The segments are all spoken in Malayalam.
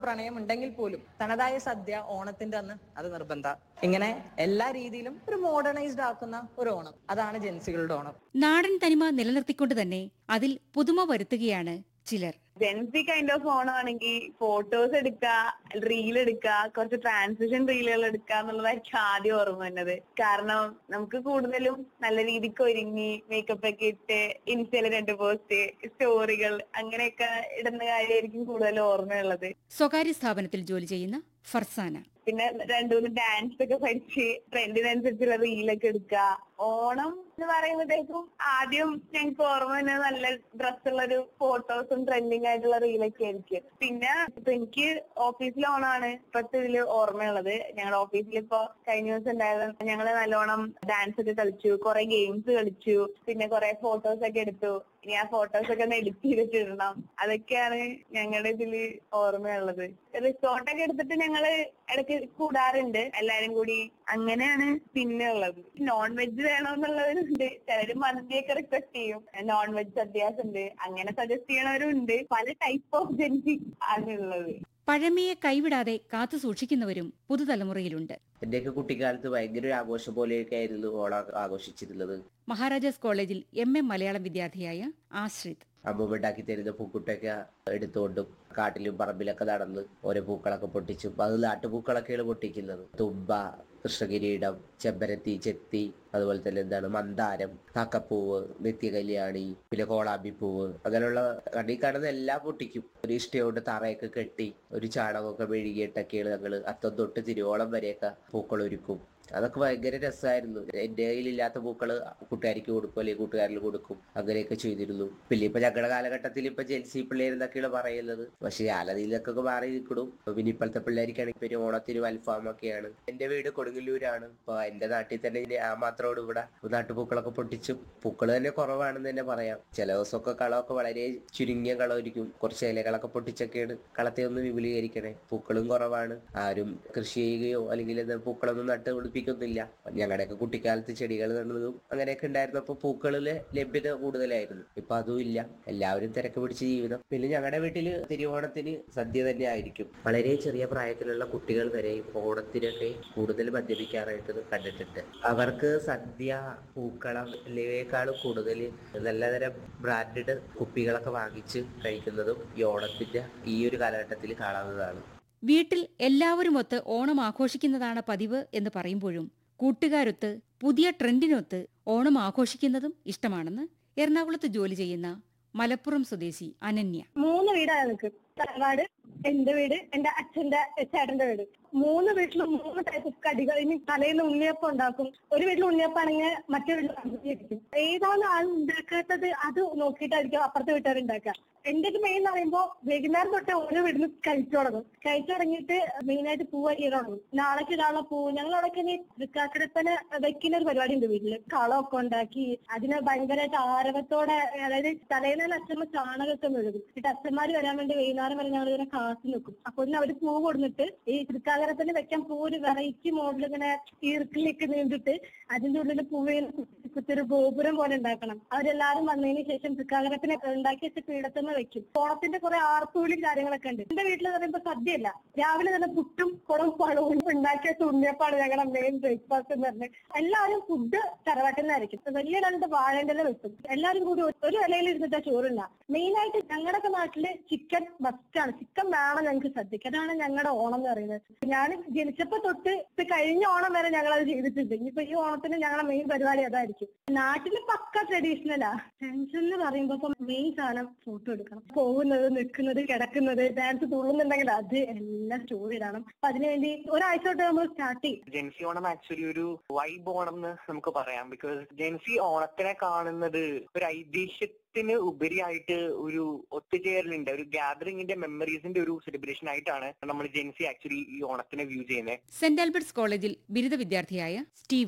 പ്രണയം ഉണ്ടെങ്കിൽ പോലും തനതായ സദ്യ ഓണത്തിന്റെ അന്ന് അത് നിർബന്ധ ഇങ്ങനെ എല്ലാ രീതിയിലും ഒരു മോഡേണൈസ്ഡ് ആക്കുന്ന ഒരു ഓണം അതാണ് ജെൻസികളുടെ ഓണം നാടൻ തനിമ നിലനിർത്തിക്കൊണ്ട് തന്നെ അതിൽ പുതുമ വരുത്തുകയാണ് ചിലർ ജെൻസി കൈൻഡ് ഓഫ് ഓണമാണെങ്കിൽ ഫോട്ടോസ് എടുക്കുക റീൽ എടുക്കുക കുറച്ച് ട്രാൻസിഷൻ റീലുകൾ എടുക്കുക എന്നുള്ളതായിരിക്കും ആദ്യം ഓർമ്മ വന്നത് കാരണം നമുക്ക് കൂടുതലും നല്ല രീതിക്ക് ഒരുങ്ങി മേക്കപ്പ് ഒക്കെ ഇട്ട് ഇൻസ്റ്റയില് രണ്ട് പോസ്റ്റ് സ്റ്റോറികൾ അങ്ങനെയൊക്കെ ഇടുന്ന കാര്യമായിരിക്കും കൂടുതൽ ഓർമ്മയുള്ളത് സ്വകാര്യ സ്ഥാപനത്തിൽ ജോലി ചെയ്യുന്ന ഫർസാന പിന്നെ രണ്ടു മൂന്ന് ഡാൻസ് ഒക്കെ പഠിച്ച് ട്രെൻഡിനനുസരിച്ചുള്ള റീലൊക്കെ എടുക്കുക ഓണം എന്ന് പറയുമ്പോഴത്തേക്കും ആദ്യം ഞങ്ങൾക്ക് ഓർമ്മ തന്നെ നല്ല ഡ്രസ്സുള്ള ഒരു ഫോട്ടോസും ട്രെൻഡിങ് ആയിട്ടുള്ള റീലൊക്കെ ആയിരിക്കും പിന്നെ ഇപ്പൊ എനിക്ക് ഓഫീസിൽ ഓണമാണ് ഇപ്പത്തെ ഇതില് ഓർമ്മയുള്ളത് ഞങ്ങളുടെ ഓഫീസിൽ ഇപ്പൊ കഴിഞ്ഞ ദിവസം ഉണ്ടായത് ഞങ്ങള് നല്ലോണം ഡാൻസ് ഒക്കെ കളിച്ചു കുറെ ഗെയിംസ് കളിച്ചു പിന്നെ കുറെ ഫോട്ടോസ് ഒക്കെ എടുത്തു ഇനി ആ ഫോട്ടോസ് ഒക്കെ ഒന്ന് എഡിറ്റ് ചെയ്തിട്ട് ഇടണം അതൊക്കെയാണ് ഞങ്ങളുടെ ഇതില് ഓർമ്മയുള്ളത് റിസോർട്ടൊക്കെ എടുത്തിട്ട് ഞങ്ങള് ഇടയ്ക്ക് കൂടാറുണ്ട് എല്ലാരും കൂടി അങ്ങനെയാണ് പിന്നെ ഉള്ളത് നോൺ വെജ് വേണമെന്നുള്ളവരുണ്ട് ചിലര് മന്തിയൊക്കെ റിക്വസ്റ്റ് ചെയ്യും നോൺ വെജ് സദ്യാസ് ഉണ്ട് അങ്ങനെ സജസ്റ്റ് ചെയ്യണവരും ഉണ്ട് പല ടൈപ്പ് ഓഫ് ജെൻസി ആണുള്ളത് പഴമയെ കൈവിടാതെ കാത്തു സൂക്ഷിക്കുന്നവരും പുതുതലമുറയിലുണ്ട് എന്റെയൊക്കെ കുട്ടിക്കാലത്ത് ഭയങ്കര ഒരു ആഘോഷം പോലെയൊക്കെ ആയിരുന്നു ഓണം ആഘോഷിച്ചിരുന്നത് മഹാരാജാസ് കോളേജിൽ എം എ മലയാളം വിദ്യാർത്ഥിയായ ആശ്രിത് അമ്മ ഉണ്ടാക്കി തരുന്ന പൂക്കുട്ടൊക്കെ എടുത്തുകൊണ്ടും കാട്ടിലും പറമ്പിലൊക്കെ നടന്ന് ഓരോ പൂക്കളൊക്കെ പൊട്ടിച്ചും അത് നാട്ടുപൂക്കളൊക്കെയാണ് പൊട്ടിക്കുന്നത് തുമ്പ കൃഷ്ണകിരീടം ചെമ്പരത്തി ചെത്തി അതുപോലെ തന്നെ എന്താണ് മന്ദാരം കാക്കപ്പൂവ് നിത്യകല്യാണി പിന്നെ കോളാമ്പിപ്പൂവ് അങ്ങനെയുള്ള കണ്ണി കാണുന്ന എല്ലാം പൊട്ടിക്കും ഒരു ഇഷ്ടയോണ്ട് തറയൊക്കെ കെട്ടി ഒരു ചാണകമൊക്കെ മെഴുകിയിട്ടൊക്കെയാണ് ഞങ്ങള് അത്തം തൊട്ട് തിരുവോളം വരെയൊക്കെ പൂക്കൾ ഒരുക്കും അതൊക്കെ ഭയങ്കര രസമായിരുന്നു എന്റെ കയ്യിലില്ലാത്ത പൂക്കള് കൂട്ടുകാരിക്ക് കൊടുക്കും അല്ലെങ്കിൽ കൂട്ടുകാരിൽ കൊടുക്കും അങ്ങനെയൊക്കെ ചെയ്തിരുന്നു പിന്നെ ഇപ്പൊ ഞങ്ങളുടെ കാലഘട്ടത്തിൽ ഇപ്പൊ ജെൻസി പിള്ളേർ എന്നൊക്കെയാണ് പറയുന്നത് പക്ഷെ ഞാനതിലൊക്കെ മാറി നിൽക്കണം പിന്നെ ഇപ്പോഴത്തെ പിള്ളേർക്കാണെങ്കിൽ പിന്നെ ഓണത്തിന് അൽഫാമൊക്കെയാണ് എന്റെ വീട് കൊടുങ്ങല്ലൂരാണ് അപ്പൊ എന്റെ നാട്ടിൽ തന്നെ ഞാൻ മാത്രമോട് ഇവിടെ നാട്ടുപൂക്കളൊക്കെ പൊട്ടിച്ചും പൂക്കൾ തന്നെ കുറവാണെന്ന് തന്നെ പറയാം ചില ദിവസമൊക്കെ കളമൊക്കെ വളരെ ചുരുങ്ങിയ കളമായിരിക്കും കുറച്ച് ഇലകളൊക്കെ പൊട്ടിച്ചൊക്കെയാണ് കളത്തെ ഒന്ന് വിപുലീകരിക്കണേ പൂക്കളും കുറവാണ് ആരും കൃഷി ചെയ്യുകയോ അല്ലെങ്കിൽ എന്താ പൂക്കളൊന്നും നട്ട് പിടിപ്പിക്കുന്നില്ല ഞങ്ങളുടെയൊക്കെ കുട്ടിക്കാലത്ത് ചെടികൾ നടുന്നതും അങ്ങനെയൊക്കെ ഉണ്ടായിരുന്നപ്പോൾ പൂക്കളില് ലഭ്യത കൂടുതലായിരുന്നു ഇപ്പൊ അതും ഇല്ല എല്ലാവരും തിരക്ക് പിടിച്ച ജീവിതം പിന്നെ ഞങ്ങളുടെ വീട്ടില് തിരുവോണത്തിന് സദ്യ തന്നെ ആയിരിക്കും വളരെ ചെറിയ പ്രായത്തിലുള്ള കുട്ടികൾ വരെയും ഓണത്തിനൊക്കെ കൂടുതൽ മദ്യപിക്കാനായിട്ട് കണ്ടിട്ടുണ്ട് അവർക്ക് സദ്യ പൂക്കളം എന്നിവയെക്കാളും കൂടുതൽ നല്ലതരം ബ്രാൻഡഡ് കുപ്പികളൊക്കെ വാങ്ങിച്ച് കഴിക്കുന്നതും ഈ ഓണത്തിന്റെ ഈ ഒരു കാലഘട്ടത്തിൽ കാണാവുന്നതാണ് വീട്ടിൽ എല്ലാവരുമൊത്ത് ഓണം ആഘോഷിക്കുന്നതാണ് പതിവ് എന്ന് പറയുമ്പോഴും കൂട്ടുകാരൊത്ത് പുതിയ ട്രെൻഡിനൊത്ത് ഓണം ആഘോഷിക്കുന്നതും ഇഷ്ടമാണെന്ന് എറണാകുളത്ത് ജോലി ചെയ്യുന്ന മലപ്പുറം സ്വദേശി അനന്യ മൂന്ന് വീടാണ് ഞങ്ങൾക്ക് തറവാട് എന്റെ വീട് എന്റെ അച്ഛന്റെ ചേട്ടന്റെ വീട് മൂന്ന് വീട്ടിലും മൂന്ന് ടൈപ്പ് കടികൾ ഇനി തലേന്ന് ഉണ്ണിയപ്പം ഉണ്ടാക്കും ഒരു വീട്ടിൽ ഉണ്ണിയപ്പാണെങ്കിൽ മറ്റേ വീട്ടിൽ അമ്മയായിരിക്കും ഏതാണ് ആൾ ഉണ്ടാക്കാത്തത് അത് നോക്കിയിട്ടായിരിക്കും അപ്പുറത്തെ വീട്ടുകാർ ഉണ്ടാക്കുക എന്റെ ഒരു മെയിൻ എന്ന് പറയുമ്പോ വൈകുന്നേരം തൊട്ട് ഓരോ വീട്ടിൽ കഴിച്ചു തുടങ്ങും കഴിച്ചു തുടങ്ങിയിട്ട് മെയിൻ ആയിട്ട് പൂ അരിയാൻ തുടങ്ങും നാളേക്ക് ഇടാനുള്ള പൂ ഞങ്ങൾ അവിടെ ഇനി തൃക്കാക്കരപ്പന് വെക്കുന്ന ഒരു പരിപാടി ഉണ്ട് വീട്ടില് കളമൊക്കെ ഉണ്ടാക്കി അതിനെ ഭയങ്കരമായിട്ട് ആരവത്തോടെ അതായത് തലേന്ന് തന്നെ അച്ഛമ്മ ചാണകമൊക്കെ മെഴുകും എന്നിട്ട് അച്ഛന്മാര് വരാൻ വേണ്ടി വൈകുന്നേരം വരെ ഞങ്ങൾ ഇങ്ങനെ കാത്തു നിൽക്കും അപ്പൊ ഇന്ന് അവര് പൂ കൊടുത്തിട്ട് ഈ തൃക്കാക്കരപ്പന് വെക്കാൻ പൂ ഒരു വെറൈറ്റി മോഡൽ ഇങ്ങനെ ഈർക്കിലേക്ക് നീണ്ടിട്ട് അതിന്റെ ഉള്ളിൽ പൂവിന് കുത്തി കുത്തി ഒരു ഗോപുരം പോലെ ഉണ്ടാക്കണം അവരെല്ലാരും വന്നതിന് ശേഷം തൃക്കാക്കരപ്പനെ ഉണ്ടാക്കി വെച്ച് പീഠത്തുനിന്ന് വെക്കും ഓണത്തിന്റെ കുറെ ആർപ്പുവിളി കാര്യങ്ങളൊക്കെ ഉണ്ട് എന്റെ വീട്ടിൽ പറയുമ്പോ സദ്യയല്ല രാവിലെ തന്നെ പുട്ടും കുടവും പഴവും ഉണ്ടാക്കിയ തുണ്ണിയപ്പാണ് ഞങ്ങളുടെ മെയിൻ ബ്രേക്ക്ഫാസ്റ്റ് എന്ന് പറഞ്ഞത് എല്ലാവരും ഫുഡ് തറവാട്ടിന്നായിരിക്കും വലിയ രണ്ട് വാഴന്റെ വെക്കും എല്ലാവരും കൂടി ഒരു ഇലയിൽ ഇരുന്നിട്ട് ചോറില്ല മെയിൻ ആയിട്ട് ഞങ്ങളുടെ നാട്ടില് ചിക്കൻ മസ്റ്റാണ് ചിക്കൻ വേണം ഞങ്ങൾക്ക് സദ്യക്ക് അതാണ് ഞങ്ങളുടെ ഓണം എന്ന് പറയുന്നത് ഞാൻ ജനിച്ചപ്പോ തൊട്ട് ഇപ്പൊ കഴിഞ്ഞ ഓണം വരെ ഞങ്ങൾ അത് ചെയ്തിട്ടുണ്ട് ഇനിയിപ്പോ ഈ ഓണത്തിന് ഞങ്ങളുടെ മെയിൻ പരിപാടി അതായിരിക്കും നാട്ടില് പക്ക ട്രഡീഷണലാ ടെൻഷൻ എന്ന് പറയുമ്പോ മെയിൻ സാധനം ഫോട്ടോ എടുക്കണം പോകുന്നത് നിൽക്കുന്നത് കിടക്കുന്നത് ഡാൻസ് തുള്ളുന്നുണ്ടെങ്കിൽ അത് എല്ലാം സ്റ്റോറി ഇടണം അപ്പൊ അതിനുവേണ്ടി ഒരാഴ്ച തൊട്ട് നമ്മൾ സ്റ്റാർട്ട് ചെയ്യും ജെൻസി ഓണം ആക്ച്വലി ഒരു വൈബ് ഓണം എന്ന് നമുക്ക് പറയാം ബിക്കോസ് ജെൻസി ഓണത്തിനെ കാണുന്നത് ഒരു ഐതിഹ്യത്തിന് ഉപരിയായിട്ട് ഒരു ഒത്തുചേരലുണ്ട് ഒരു ഗ്യാതറിംഗിന്റെ മെമ്മറീസിന്റെ ഒരു സെലിബ്രേഷൻ ആയിട്ടാണ് നമ്മൾ ജെൻസി ആക്ച്വലി ഈ ഓണത്തിനെ വ്യൂ ചെയ്യുന്നത് സെന്റ് ആൽബർട്ട്സ് കോളേജിൽ ബിരുദ വിദ്യാർത്ഥിയായ സ്റ്റീവൻ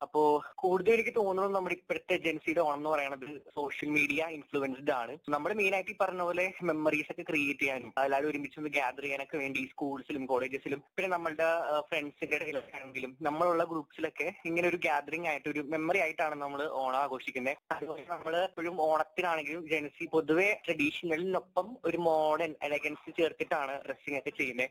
അപ്പോ കൂടുതൽ എനിക്ക് തോന്നുന്നത് നമ്മുടെ ഇപ്പോഴത്തെ ജെൻസിയുടെ ഓണം എന്ന് പറയുന്നത് സോഷ്യൽ മീഡിയ ഇൻഫ്ലുവൻസ്ഡ് ആണ് നമ്മൾ മെയിൻ ആയിട്ട് ഈ പറഞ്ഞ പോലെ മെമ്മറീസ് ഒക്കെ ക്രിയേറ്റ് ചെയ്യാനും എല്ലാവരും ഒരുമിച്ച് ഒന്ന് ഗ്യാദർ ചെയ്യാനൊക്കെ വേണ്ടി സ്കൂൾസിലും കോളേജസിലും പിന്നെ നമ്മളുടെ ഫ്രണ്ട്സിന്റെ ഇടയിലൊക്കെ ആണെങ്കിലും നമ്മളുള്ള ഗ്രൂപ്പ്സിലൊക്കെ ഇങ്ങനെ ഒരു ഗ്യാദറിംഗ് ആയിട്ട് ഒരു മെമ്മറി ആയിട്ടാണ് നമ്മൾ ഓണം ആഘോഷിക്കുന്നത് അതുപോലെ നമ്മൾ എപ്പോഴും ഓണത്തിനാണെങ്കിലും ജെൻസി പൊതുവെ ട്രഡീഷണലിനൊപ്പം ഒരു മോഡേൺ എലഗൻസ് ചേർത്തിട്ടാണ് ഡ്രസ്സിംഗ് ഒക്കെ ചെയ്യുന്നത്